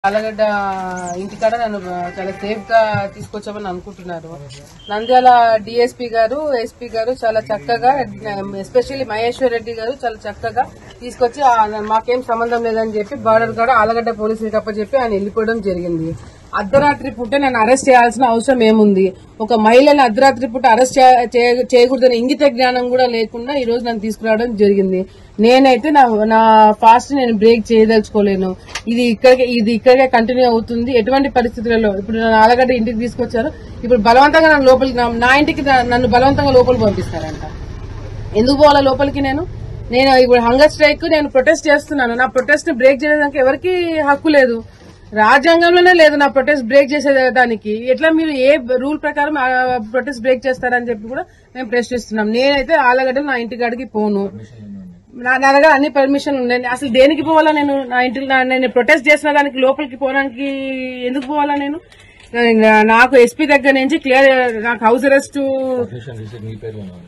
ఆలగడ్డ ఇంటికాడ నన్ను చాలా సేఫ్ గా తీసుకొచ్చామని అనుకుంటున్నారు నంద్యాల డిఎస్పీ గారు ఎస్పీ గారు చాలా చక్కగా ఎస్పెషల్లీ మహేశ్వర్ రెడ్డి గారు చాలా చక్కగా తీసుకొచ్చి ఆ, మాకేం సంబంధం లేదని చెప్పి బార్డర్ కాడ ఆలగడ్డ పోలీసులకి అప్పచెప్పి ఆయన వెళ్ళిపోవడం జరిగింది అర్ధరాత్రి పూట నన్ను అరెస్ట్ చేయాల్సిన అవసరం ఏముంది ఒక మహిళని అర్ధరాత్రి పూట అరెస్ట్ చే- చే- చేయకూడదని ఇంగిత జ్ఞానం కూడా లేకుండా ఈ రోజు నన్ను తీసుకురావడం జరిగింది నేనైతే నా నా ఫాస్ట్ నేను బ్రేక్ చేయదలుచుకోలేను ఇది ఇక్కడికే ఇది ఇక్కడికే కంటిన్యూ అవుతుంది ఎటువంటి పరిస్థితులలో ఇప్పుడు నన్ను ఆలగడ్డ ఇంటికి తీసుకొచ్చారు ఇప్పుడు బలవంతంగా నన్ను లోపలికి నా- నా ఇంటికి నా- నన్ను బలవంతంగా లోపలికి పంపిస్తారంట ఎందుకు పోవాలా లోపలికి నేను నేను ఇప్పుడు హంగర్ స్ట్రైక్ నేను ప్రొటెస్ట్ చేస్తున్నాను నా ప్రొటెస్ట్ ని బ్రేక్ చేయడానికి ఎవరికి హక్కు లేదు రాజ్యాంగంలోనే లేదు నా ప్రొటెస్ట్ బ్రేక్ చేసేదానికి ఎట్లా మీరు ఏ రూల్ ప్రకారం ప్రొటెస్ట్ బ్రేక్ చేస్తారని చెప్పి కూడా మేము ప్రశ్నిస్తున్నాం నేనైతే ఆలగడ్డ నా ఇంటి కాడికి పోను నా నా దగ్గర అన్ని పర్మిషన్ ఉన్నాయి అసలు దేనికి పోవాలా నేను నా ఇంటి నా- నేను ప్రొటెస్ట్ చేసిన దానికి లోపలికి పోవడానికి ఎందుకు పోవాలా నేను నా- నాకు ఎస్పీ దగ్గర నుంచి క్లియర్ నాకు హౌస్ అరెస్ట్ పర్మిషన్ రిసీట్ మీ పేరు ఉన్నది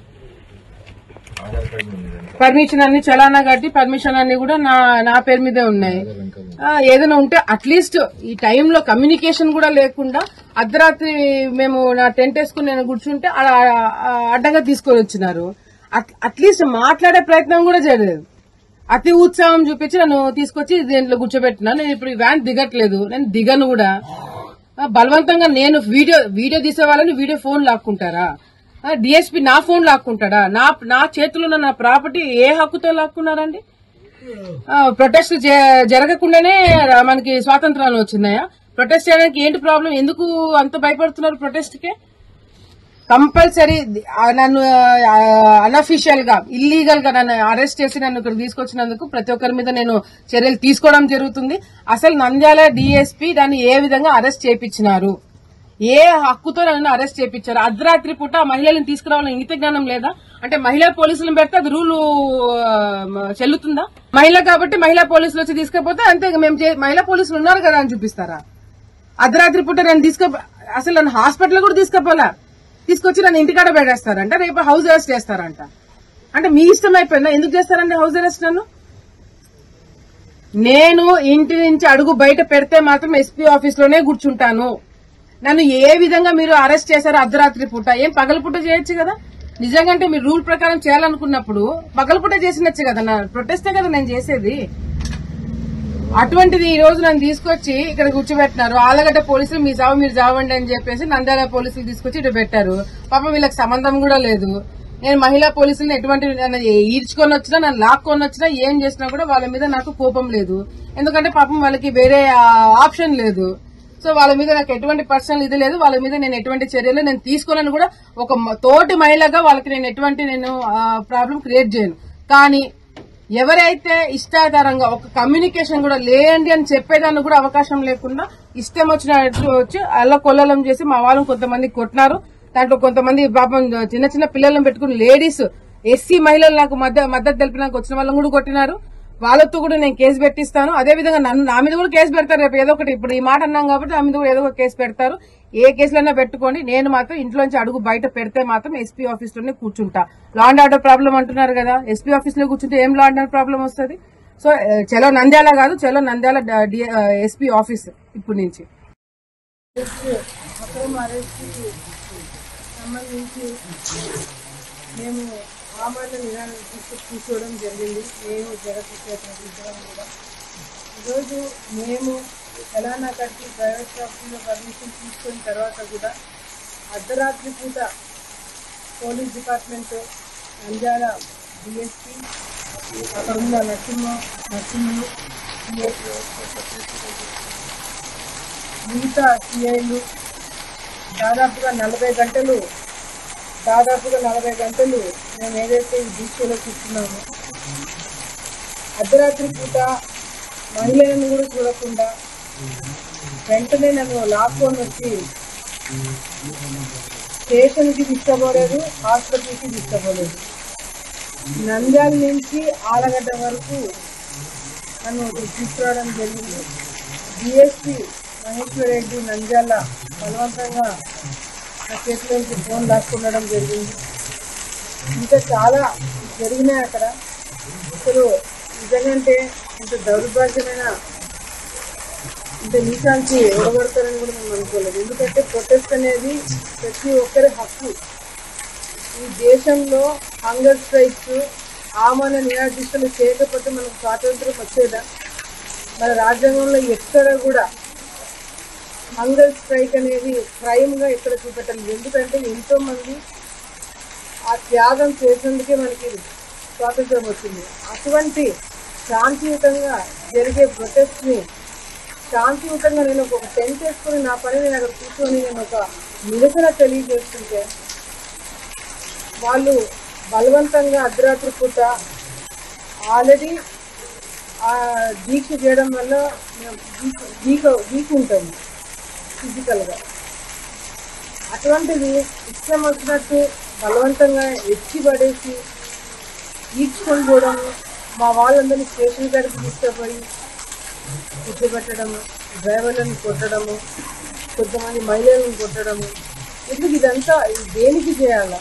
ఆధార్ కార్డు ఉంది దాంట్లో. పర్మిషన్ అన్ని చలానా కట్టి పర్మిషన్ అన్ని కూడా నా నా పేరు మీదే ఉన్నాయి ఆధార్ వెనకాల ఉంది. ఆ, ఏదైనా ఉంటే అట్లీస్ట్ ఈ టైంలో కమ్యూనికేషన్ కూడా లేకుండా అర్ధరాత్రి మేము నా టెంట్ వేసుకుని నేను కూర్చుంటే అలా ఆ, అడ్డంగా తీసుకొని వచ్చినారు అట్- అట్లీస్ట్ మాట్లాడే ప్రయత్నం కూడా చేయలేదు అతి ఉత్సాహం చూపించి నన్ను తీసుకొచ్చి దీంట్లో కూర్చోబెట్టినా నేను ఇప్పుడు ఈ వ్యాన్ దిగట్లేదు నేను దిగను కూడా ఆ, బలవంతంగా నేను వీడియో వీడియో తీసే వాళ్ళని వీడియో ఫోన్ లాక్కుంటారా డిఎస్పీ నా ఫోన్ లాక్కుంటాడా నా నా చేతిలో ఉన్న నా ప్రాపర్టీ ఏ హక్కుతో లాక్కున్నారండి ఆ, ప్రొటెస్ట్ జ- జరగకుండానే ర- మనకి స్వాతంత్రాలు వచ్చినాయా ప్రొటెస్ట్ చేయడానికి ఏంటి ప్రాబ్లం ఎందుకు అంత భయపడుతున్నారు ప్రొటెస్ట్ కి కంపల్సరీ నన్ను అనఫిషియల్ గా ఇల్లీగల్ గా నన్ను అరెస్ట్ చేసి నన్ను ఇక్కడ తీసుకొచ్చినందుకు ప్రతి ఒక్కరి మీద నేను చర్యలు తీసుకోవడం జరుగుతుంది అసలు నంద్యాల డిఎస్పీ దాన్ని ఏ విధంగా అరెస్ట్ చేపించినారు ఏ హక్కుతో నన్ను అరెస్ట్ చేపించారు అర్ధరాత్రి పూట ఆ మహిళలను తీసుకురావాలని ఇంగిత జ్ఞానం లేదా అంటే మహిళా పోలీసులను పెడితే అది రూలు చెల్లుతుందా మహిళ కాబట్టి మహిళా పోలీసులు వచ్చి తీసుకపోతే అంతే ఇక మేము చే- మహిళా పోలీసులు ఉన్నారు కదా అని చూపిస్తారా అర్ధరాత్రి పూట నేను తీసుకు అసలు నన్ను హాస్పిటల్ కూడా తీసుకుపోలా తీసుకొచ్చి నన్ను ఇంటికాడ పెట్టేస్తారంట రేపు హౌస్ అరెస్ట్ చేస్తారంట అంటే మీ ఇష్టం అయిపోయిందా ఎందుకు చేస్తారండి హౌస్ అరెస్ట్ నన్ను నేను ఇంటి నుంచి అడుగు బయట పెడితే మాత్రం ఎస్పీ ఆఫీస్ లోనే కూర్చుంటాను నన్ను ఏ విధంగా మీరు అరెస్ట్ చేశారు అర్ధరాత్రి పూట ఏం పగలపూట చేయొచ్చు కదా నిజంగా మీరు రూల్ ప్రకారం చేయాలనుకున్నప్పుడు పగలపూట చేసినచ్చు కదా నా ప్రొటెస్టే కదా నేను చేసేది అటువంటిది ఈ రోజు నన్ను తీసుకొచ్చి ఇక్కడ కూర్చోబెట్టినారు ఆలగడ్డ పోలీసులు మీ చావు మీరు చావండి అని చెప్పేసి నంద్యాల పోలీసులు తీసుకొచ్చి ఇక్కడ పెట్టారు పాపం వీళ్ళకి సంబంధం కూడా లేదు నేను మహిళా పోలీసులను ఎటువంటి నన్ను ఈడ్చుకొని వచ్చినా నన్ను లాక్కొని వచ్చినా ఏం చేసినా కూడా వాళ్ళ మీద నాకు కోపం లేదు ఎందుకంటే పాపం వాళ్ళకి వేరే ఆ, ఆప్షన్ లేదు సో వాళ్ళ మీద నాకు ఎటువంటి పర్సనల్ ఇది లేదు వాళ్ళ మీద నేను ఎటువంటి చర్యలు నేను తీసుకోనని కూడా ఒక మ- తోటి మహిళగా వాళ్ళకి నేను ఎటువంటి నేను ప్రాబ్లం క్రియేట్ చేయను కానీ ఎవరైతే ఇష్టాధారంగా ఒక కమ్యూనికేషన్ కూడా లేండి అని చెప్పేదాన్ని కూడా అవకాశం లేకుండా ఇష్టం వచ్చినట్టు వచ్చి అల్ల కొల్లలం చేసి మా వాళ్ళని కొంతమంది కొట్టినారు దాంట్లో కొంతమంది పాపం చిన్న చిన్న పిల్లలను పెట్టుకుని లేడీస్ ఎస్సీ మహిళలు నాకు మధ్య మద్దతు తెలిపినాక వచ్చిన వాళ్ళని కూడా కొట్టినారు వాళ్ళతో కూడా నేను కేసు పెట్టిస్తాను అదే విధంగా నన్ను నా మీద కూడా కేసు పెడతారు రేపు ఏదో ఒకటి ఇప్పుడు ఈ మాట అన్నాం కాబట్టి నా మీద కూడా ఏదో ఒక కేసు పెడతారు ఏ కేసులైనా పెట్టుకోండి నేను మాత్రం ఇంట్లోంచి అడుగు బయట పెడితే మాత్రం ఎస్పీ ఆఫీస్ లోనే కూర్చుంటా లా అండ్ ఆర్డర్ ప్రాబ్లం అంటున్నారు కదా ఎస్పీ ఆఫీస్ లో కూర్చుంటే ఏం లా అండ్ ఆర్డర్ ప్రాబ్లం వస్తుంది సో ఆ, చలో నంద్యాల కాదు చలో నంద్యాల ఎస్పీ ఆఫీస్ ఇప్పటి నుంచి సంబంధించి మేము ఆమరణ నిరాహార దీక్ష కూర్చోవడం జరిగింది మేము జగత్వం కూడా ఈరోజు మేము తెలంగాణ కట్టి ప్రైవేట్ షాపుల్లో పర్మిషన్ తీసుకున్న తర్వాత కూడా అర్ధరాత్రి పూట పోలీస్ డిపార్ట్మెంట్ నంద్యాల డిఎస్పీ అక్కడ ఉన్న నరసింహ నరసింహులు మిగతా సిఐలు దాదాపుగా నలభై గంటలు దాదాపుగా నలభై గంటలు మేము ఏదైతే ఈ దీక్షలో కూర్చున్నామో అర్ధరాత్రి పూట మహిళలను కూడా చూడకుండా వెంటనే నన్ను లాక్కొని వచ్చి స్టేషన్కి తీసుకుపోలేదు హాస్పిటల్కి తీసుకుపోలేదు నంద్యాల నుంచి ఆలగడ్డ వరకు నన్ను తీసుకురావడం జరిగింది డిఎస్పీ మహేశ్వర్ రెడ్డి నంద్యాల బలవంతంగా నా చేతిలోంచి ఫోన్ లాక్కుండడం జరిగింది ఇంకా చాలా జరిగినాయి అక్కడ అసలు నిజంగంటే ఇంత దౌర్భాగ్యమైన అంటే నీకాంచి ఓడగొడతారని కూడా మేము అనుకోలేదు ఎందుకంటే ప్రొటెస్ట్ అనేది ప్రతి ఒక్కరి హక్కు ఈ దేశంలో హంగర్ స్ట్రైక్స్ ఆమరణ నిరాదీక్షలు చేయకపోతే మనకు స్వాతంత్రం వచ్చేదా మన రాజ్యాంగంలో ఎక్కడ కూడా హంగర్ స్ట్రైక్ అనేది క్రైమ్ గా ఎక్కడ చూపెట్టలేదు ఎందుకంటే ఎంతో మంది ఆ త్యాగం చేసేందుకే మనకి స్వాతంత్రం వచ్చింది అటువంటి శాంతియుతంగా జరిగే ప్రొటెస్ట్ ని శాంతియుతంగా నేను ఒక టెంట్ వేసుకుని నా పని నేను అక్కడ కూర్చొని నేను ఒక నిరసన తెలియజేస్తుంటే వాళ్ళు బలవంతంగా అర్ధరాత్రి పూట ఆల్రెడీ ఆ దీక్ష చేయడం వల్ల మేము వీక్ వీక్ వీక్ ఉంటాము ఫిజికల్గా అటువంటిది ఇష్టం వచ్చినట్టు బలవంతంగా ఎత్తి పడేసి ఈడ్చుకొని పోవడం మా వాళ్ళందరినీ స్టేషన్ కాడికి తీసుకుపోయి కూర్చోబెట్టడము డ్రైవర్లను కొట్టడము కొంతమంది మహిళలను కొట్టడము ఎందుకు ఇదంతా ఇది దేనికి చేయాలా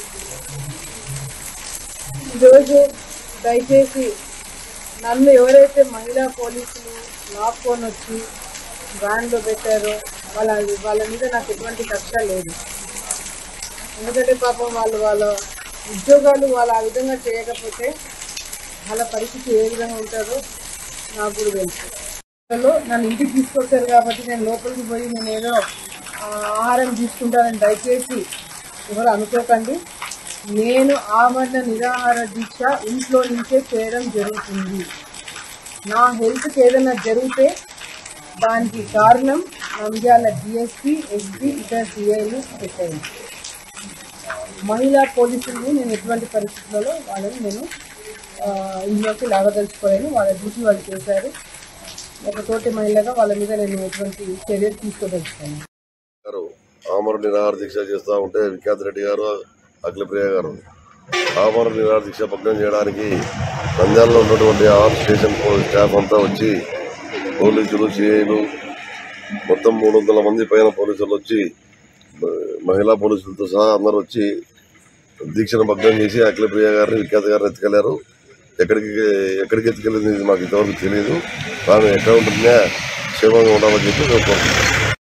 ఈరోజు దయచేసి నన్ను ఎవరైతే మహిళా పోలీసులు లాక్కొని వచ్చి వ్యాన్లో పెట్టారో వాళ్ళ వాళ్ళ మీద నాకు ఎటువంటి కక్ష లేదు ఎందుకంటే పాపం వాళ్ళు వాళ్ళ ఉద్యోగాలు వాళ్ళు ఆ విధంగా చేయకపోతే వాళ్ళ పరిస్థితి ఏ విధంగా ఉంటుందో నాకు కూడా తెలుసు అసలు నన్ను ఇంటికి తీసుకొచ్చారు కాబట్టి నేను లోపలికి పోయి నేను ఏదో ఆ, ఆహారం తీసుకుంటానని దయచేసి ఎవరు అనుకోకండి నేను ఆమరణ నిరాహార దీక్ష ఇంట్లో నుంచే చేయడం జరుగుతుంది నా హెల్త్కి ఏదైనా జరిగితే దానికి కారణం నంద్యాల డిఎస్పీ ఎస్పీ ఇతర సిఐలు పెట్టాయి మహిళా పోలీసుల్ని నేను ఎటువంటి పరిస్థితులలో వాళ్ళని నేను ఆ, ఇంట్లోకి లాగదలుచుకోలేను వాళ్ళ డ్యూటీ వాళ్ళు చేశారు ఒక తోటి మహిళగా వాళ్ళ మీద నేను ఎటువంటి చర్యలు తీసుకోదలుచుకోను గారు ఆమరణ నిరాహార దీక్ష చేస్తూ ఉంటే విఖ్యాత్ రెడ్డి గారు అఖిలప్రియ గారు ఆమరణ నిరాహార దీక్ష భగ్నం చేయడానికి నంద్యాలలో ఉన్నటువంటి ఆర్ స్టేషన్ పోలీస్ స్టాఫ్ అంతా వచ్చి పోలీసులు సిఐలు మొత్తం మూడు వందల మంది పైన పోలీసులు వచ్చి మ- మహిళా పోలీసులతో సహా అందరూ వచ్చి దీక్షను భగ్నం చేసి అఖిలప్రియ గారిని విఖ్యాత గారిని ఎత్తుకెళ్లారు ఎక్కడికి ఎక్కడికి ఎత్తుకెళ్ళింది మాకు ఇంతవరకు తెలియదు ఆమె ఎక్కడ ఉంటుందే క్షేమంగా ఉండాలని చెప్పి మేము కోరుకుంటున్నాం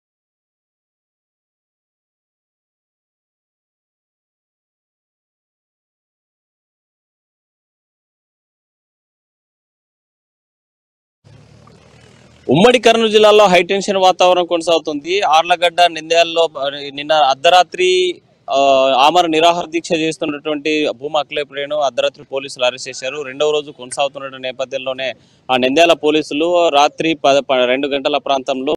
ఉమ్మడి కర్నూలు జిల్లాలో హైటెన్షన్ వాతావరణం కొనసాగుతుంది ఆర్లగడ్డ నింద్యాలలో ఆ, నిన్న అర్ధరాత్రి ఆ, ఆమర నిరాహార దీక్ష చేస్తున్నటువంటి భూమా అఖిలేపురేను అర్ధరాత్రి పోలీసులు అరెస్ట్ చేశారు రెండవ రోజు కొనసాగుతున్న నేపథ్యంలోనే ఆ నింద్యాల పోలీసులు రాత్రి పద ప- రెండు గంటల ప్రాంతంలో